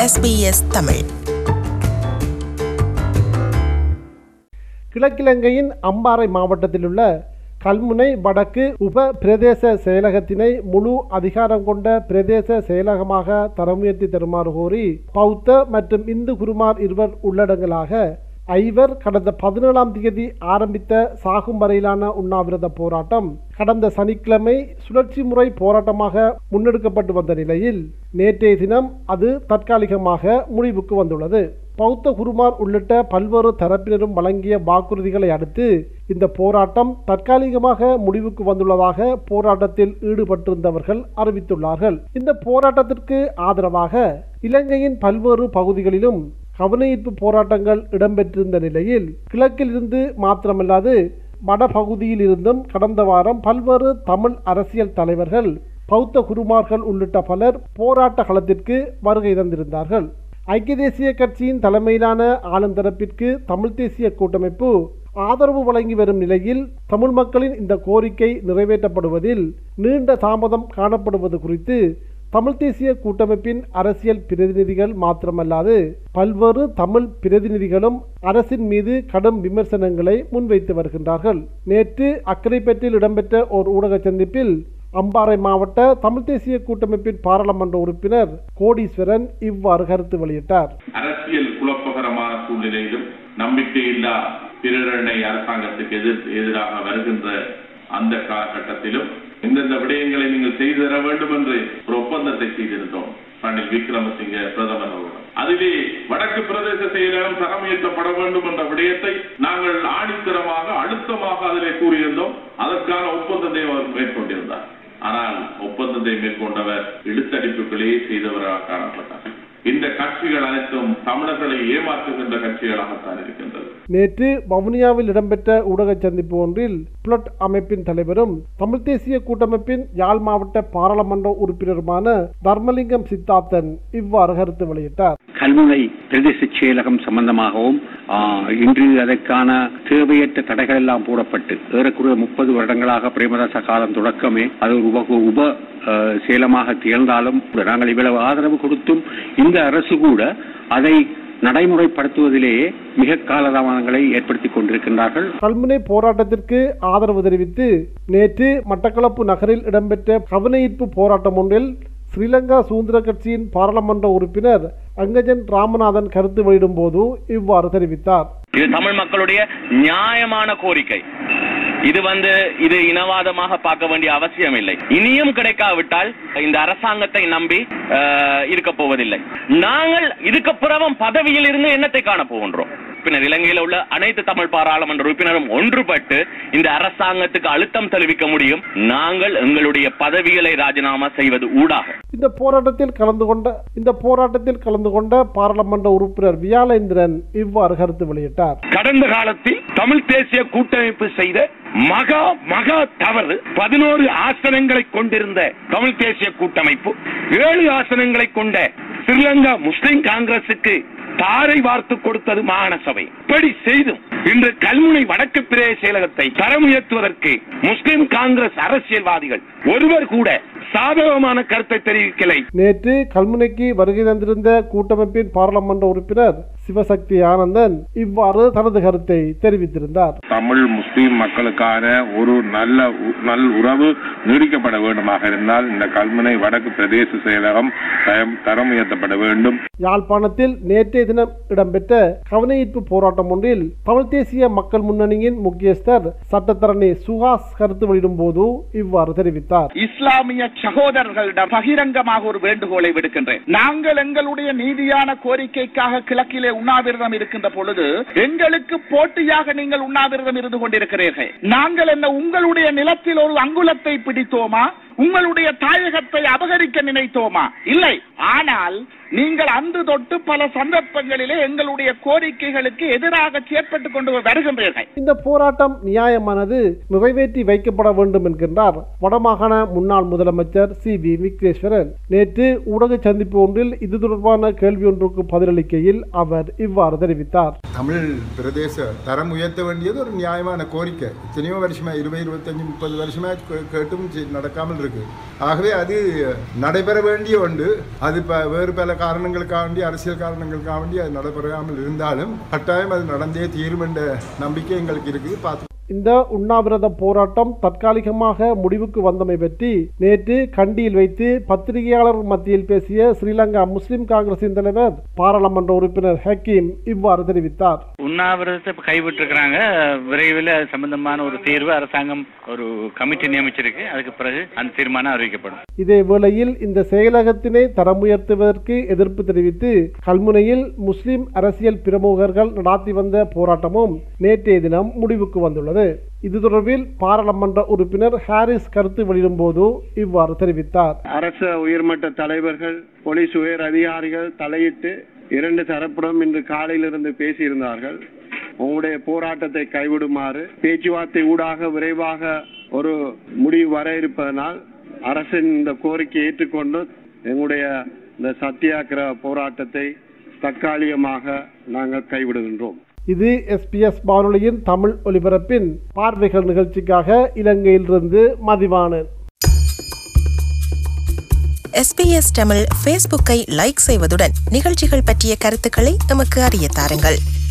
SBS Tamil கிழக்கிழங்கையின் Ampara மாவட்டத்திலுள்ள கல்முனை வடக்கு உப பிரதேச செயலகத்தினை முழு அதிகாரம் கொண்ட பிரதேச செயலகமாக தரமுயர்த்தி தருமாறு கோரி பௌத்த மற்றும் இந்து குருமார் இருவர் உள்ளடங்கலாக ஐவர் கடந்த பதினேழாம் தேதி ஆரம்பித்த சாகும் வரையிலான உண்ணாவிரத போராட்டம் கடந்த சனிக்கிழமை சுழற்சி முறை போராட்டமாக முன்னெடுக்கப்பட்டு வந்த நிலையில் நேற்றைய தினம் அது தற்காலிகமாக முடிவுக்கு வந்துள்ளது பௌத்த குருமார் உள்ளிட்ட பல்வேறு தரப்பினரும் வழங்கிய வாக்குறுதிகளை அடுத்து இந்த போராட்டம் தற்காலிகமாக முடிவுக்கு வந்துள்ளதாக போராட்டத்தில் ஈடுபட்டிருந்தவர்கள் அறிவித்துள்ளார்கள் இந்த போராட்டத்திற்கு ஆதரவாக இலங்கையின் பல்வேறு பகுதிகளிலும் கவனஈர்ப்பு போராட்டங்கள் இடம்பெற்றிருந்த நிலையில் கிழக்கில் இருந்து மாத்திரமல்லாது வடபகுதியில் இருந்தும் கடந்த வாரம் பல்வேறு தமிழ் அரசியல் தலைவர்கள் பௌத்த குருமார்கள் உள்ளிட்ட பலர் போராட்ட களத்திற்கு வருகை தந்திருந்தார்கள் ஐக்கிய தேசிய கட்சியின் தலைமையிலான ஆளுந்தரப்பிற்கு தமிழ் தேசிய கூட்டமைப்பு ஆதரவு வழங்கி வரும் நிலையில் தமிழ் மக்களின் இந்த கோரிக்கை நிறைவேற்றப்படுவதில் நீண்ட தாமதம் காணப்படுவது குறித்து தமிழ் தேசிய கூட்டமைப்பின் அரசியல் பிரதிநிதிகள் மாத்திரமல்லாது பல்வேறு தமிழ் பிரதிநிதிகளும் அரசின் மீது கடும் விமர்சனங்களை முன்வைத்து வருகின்றார்கள் நேற்று அக்கரைப்பற்றில் இடம்பெற்ற ஓர் ஊடக சந்திப்பில் அம்பாறை மாவட்ட தமிழ் தேசிய கூட்டமைப்பின் பாராளுமன்ற உறுப்பினர் கோடீஸ்வரன் இவ்வாறு கருத்து வெளியிட்டார் அரசியல் குழப்பகரமான சூழ்நிலையிலும் நம்பிக்கையில்லா பிரேரணை அரசாங்கத்துக்கு எதிர் எதிராக வருகின்ற அந்த காலகட்டத்திலும் இந்தந்த விடயங்களை நீங்கள் செய்து தர வேண்டும் என்று ஒரு ஒப்பந்தத்தை செய்திருந்தோம் ரணில் விக்ரமசிங்க பிரதமர் அவர்கள் அதிலே வடக்கு பிரதேச செயலகம் தரமுயர்த்தப்பட வேண்டும் என்ற விடயத்தை நாங்கள் ஆணித்தரமாக அழுத்தமாக அதிலே கூறியிருந்தோம் அதற்கான ஒப்பந்தத்தை அவர் மேற்கொண்டிருந்தார் ஆனால் ஒப்பந்தத்தை மேற்கொண்டவர் இழுத்தடிப்புகளே செய்தவராக காணப்பட்டார் இந்த கட்சிகள் அனைத்தும் தமிழர்களை ஏமாற்றுகின்ற கட்சிகளாகத்தான் இருக்கின்றது நேற்று வவுனியாவில் இடம்பெற்ற ஊடக சந்திப்பு ஒன்றில் புலட் அமைப்பின் தலைவரும் தமிழ் தேசிய கூட்டமைப்பின் யாழ் மாவட்ட பாராளுமன்ற உறுப்பினருமான தர்மலிங்கம் சித்தார்த்தன் இவ்வாறு கருத்து வெளியிட்டார் கல்முனை பிரதேச செயலகம் சம்பந்தமாகவும் ஆ, இன்று அதற்கான தேவையற்ற தடைகள் எல்லாம் போடப்பட்டு ஏறக்குறைய முப்பது வருடங்களாக பிரேமதாச காலம் தொடக்கமே அது ஒரு உப உப ஆ, சேலமாக திகழ்ந்தாலும் நாங்கள் இவ்வளவு ஆதரவு கொடுத்தும் இந்த அரசு கூட அதை நடைமுறைப்படுத்துவதிலேயே மிக காலதாமதங்களை ஏற்படுத்திக் கொண்டிருக்கின்றார்கள் கல்முனை போராட்டத்திற்கு ஆதரவு தெரிவித்து நேற்று மட்டக்களப்பு நகரில் இடம்பெற்ற கவனஈர்ப்பு போராட்டம் ஒன்றில் ஸ்ரீலங்கா சுதந்திர கட்சியின் பாராளுமன்ற உறுப்பினர் அங்கஜன் ராமநாதன் கருத்து வெளியிடும் போது இவ்வாறு தெரிவித்தார் இது தமிழ் மக்களுடைய நியாயமான கோரிக்கை இது வந்து இது இனவாதமாக பார்க்க வேண்டிய அவசியம் இல்லை இனியும் கிடைக்காவிட்டால் இந்த அரசாங்கத்தை நம்பி அஹ், இருக்க போவதில்லை நாங்கள் இதுக்கு பிறவும் பதவியில் இருந்து என்னத்தை காண போகின்றோம் பின்னர் இலங்கையில் உள்ள அனைத்து தமிழ் பாராளுமன்ற உறுப்பினரும் ஒன்றுபட்டு இந்த அரசாங்கத்துக்கு அழுத்தம் தெரிவிக்க முடியும் நாங்கள் எங்களுடைய பதவிகளை ராஜினாமா செய்வது ஊடாக இந்த போராட்டத்தில் கலந்து கொண்ட இந்த போராட்டத்தில் கலந்து கொண்ட பாராளுமன்ற உறுப்பினர் வியாலேந்திரன் இவ்வாறு கருத்து வெளியிட்டார் கடந்த காலத்தில் தமிழ் தேசிய கூட்டமைப்பு செய்த மகா மகா தவறு பதினோரு ஆசனங்களை கொண்டிருந்த தமிழ் தேசிய கூட்டமைப்பு ஏழு ஆசனங்களை கொண்ட ஸ்ரீலங்கா முஸ்லிம் காங்கிரசுக்கு தாரை வார்த்து கொடுத்தது மாகாண சபை இப்படி செய்தும் இன்று கல்முனை வடக்கு பிரதேச செயலகத்தை தரம் உயர்த்துவதற்கு முஸ்லிம் காங்கிரஸ் அரசியல்வாதிகள் ஒருவர் கூட சாதகமான கருத்தை தெரிவிக்கலை நேற்று கல்முனைக்கு வருகை தந்திருந்த கூட்டமைப்பின் பாராளுமன்ற உறுப்பினர் சிவசக்தி ஆனந்தன் இவ்வாறு தனது கருத்தை தெரிவித்திருந்தார் தமிழ் முஸ்லீம் மக்களுக்கான ஒரு நல்ல உ- நல் உறவு நீடிக்கப்பட வேண்டுமாக இருந்தால் இந்த கல்முனை வடக்கு பிரதேச செயலகம் தரம்- தரம் உயர்த்தப்பட வேண்டும் யாழ்ப்பாணத்தில் நேற்றைய தினம் இடம்பெற்ற கவனஈர்ப்பு போராட்டம் ஒன்றில் தமிழ் தேசிய மக்கள் முன்னணியின் முக்கியஸ்தர் சட்டத்தரணி சுஹாஸ் கருத்து வெளியிடும் போது இவ்வாறு தெரிவித்தார் இஸ்லாமிய சகோதரர்களிடம் பகிரங்கமாக ஒரு வேண்டுகோளை விடுக்கின்றேன் நாங்கள் எங்களுடைய நீதியான கோரிக்கைக்காக கிழக்கிலே உண்ணாவிரதம் இருக்கின்ற பொழுது எங்களுக்கு போட்டியாக நீங்கள் உண்ணாவிரதம் இருந்து கொண்டிருக்கிறீர்கள் நாங்கள் என்ன உங்களுடைய நிலத்தில் ஒரு அங்குலத்தை பிடித்தோமா உங்களுடைய தாயகத்தை அபகரிக்க நினைத்தோமா இல்லை ஆனால் நீங்கள் அன்று தொட்டு பல சந்தர்ப்பங்களிலே எங்களுடைய கோரிக்கைகளுக்கு எதிராக செயற்பட்டுக் கொண்டு வருகின்றீர்கள் இந்த போராட்டம் நியாயமானது நிறைவேற்றி வைக்கப்பட வேண்டும் என்கின்றார் வடமாகாண முன்னாள் முதலமைச்சர் சி வி விக்னேஸ்வரன் நேற்று ஊடக சந்திப்பு ஒன்றில் இது தொடர்பான கேள்வி ஒன்றுக்கு பதிலளிக்கையில் அவர் இவ்வாறு தெரிவித்தார் தமிழ் பிரதேச தரம் உயர்த்த வேண்டியது ஒரு நியாயமான கோரிக்கை எத்தனையோ வருஷமா இருபது இருபத்தஞ்சு முப்பது வருஷமா கே- கேட்டும் செ- நடக்காமல் இருக்கு ஆகவே அது நடைபெற வேண்டிய ஒன்று அது ப வேறு பல காரணங்களுக்காக வேண்டி அரசியல் காரணங்களுக்காக வேண்டி அது நடைபெறாமல் இருந்தாலும் கட்டாயம் அது நடந்தே தீரும் என்ற நம்பிக்கை எங்களுக்கு இருக்குது பார்த்து இந்த உண்ணாவிரத போராட்டம் தற்காலிகமாக முடிவுக்கு வந்தமை பற்றி நேற்று கண்டியில் வைத்து பத்திரிகையாளர் மத்தியில் பேசிய ஸ்ரீலங்கா முஸ்லிம் காங்கிரசின் தலைவர் பாராளுமன்ற உறுப்பினர் ஹக்கீம் இவ்வாறு தெரிவித்தார் உண்ணாவிரதத்தை இப்ப கைவிட்டிருக்கிறாங்க விரைவில் அது சம்பந்தமான ஒரு தீர்வு அரசாங்கம் ஒரு கமிட்டி நியமிச்சிருக்கு அதுக்கு பிறகு அந்த தீர்மானம் அறிவிக்கப்படும் இதே வேளையில் இந்த செயலகத்தினை தரம் உயர்த்துவதற்கு எதிர்ப்பு தெரிவித்து கல்முனையில் முஸ்லிம் அரசியல் பிரமுகர்கள் நடாத்தி வந்த போராட்டமும் நேற்றைய தினம் முடிவுக்கு வந்துள்ளது இது தொடர்பில் பாராளுமன்ற உறுப்பினர் ஹாரிஸ் கருத்து வெளியிடும்போது இவ்வாறு தெரிவித்தார் அரச உயர்மட்ட தலைவர்கள் போலீஸ் உயர் அதிகாரிகள் தலையிட்டு இரண்டு தரப்புடன் இன்று காலையிலிருந்து பேசியிருந்தார்கள் உங்களுடைய போராட்டத்தை கைவிடுமாறு பேச்சுவார்த்தை ஊடாக விரைவாக ஒரு முடிவு வர இருப்பதனால் அரசின் இந்த கோரிக்கையை ஏற்றுக்கொண்டு எங்களுடைய இந்த சத்தியாகிரக போராட்டத்தை தற்காலிகமாக நாங்கள் கைவிடுகின்றோம் இது எஸ்பிஎஸ் வானொலியின் தமிழ் ஒலிபரப்பின் பார்வைகள் நிகழ்ச்சிக்காக இலங்கையிலிருந்து மதிவானன் எஸ்பிஎஸ் தமிழ் ஃபேஸ்புக்கை லைக் செய்வதுடன் நிகழ்ச்சிகள் பற்றிய கருத்துக்களை எமக்கு அறிய தாருங்கள்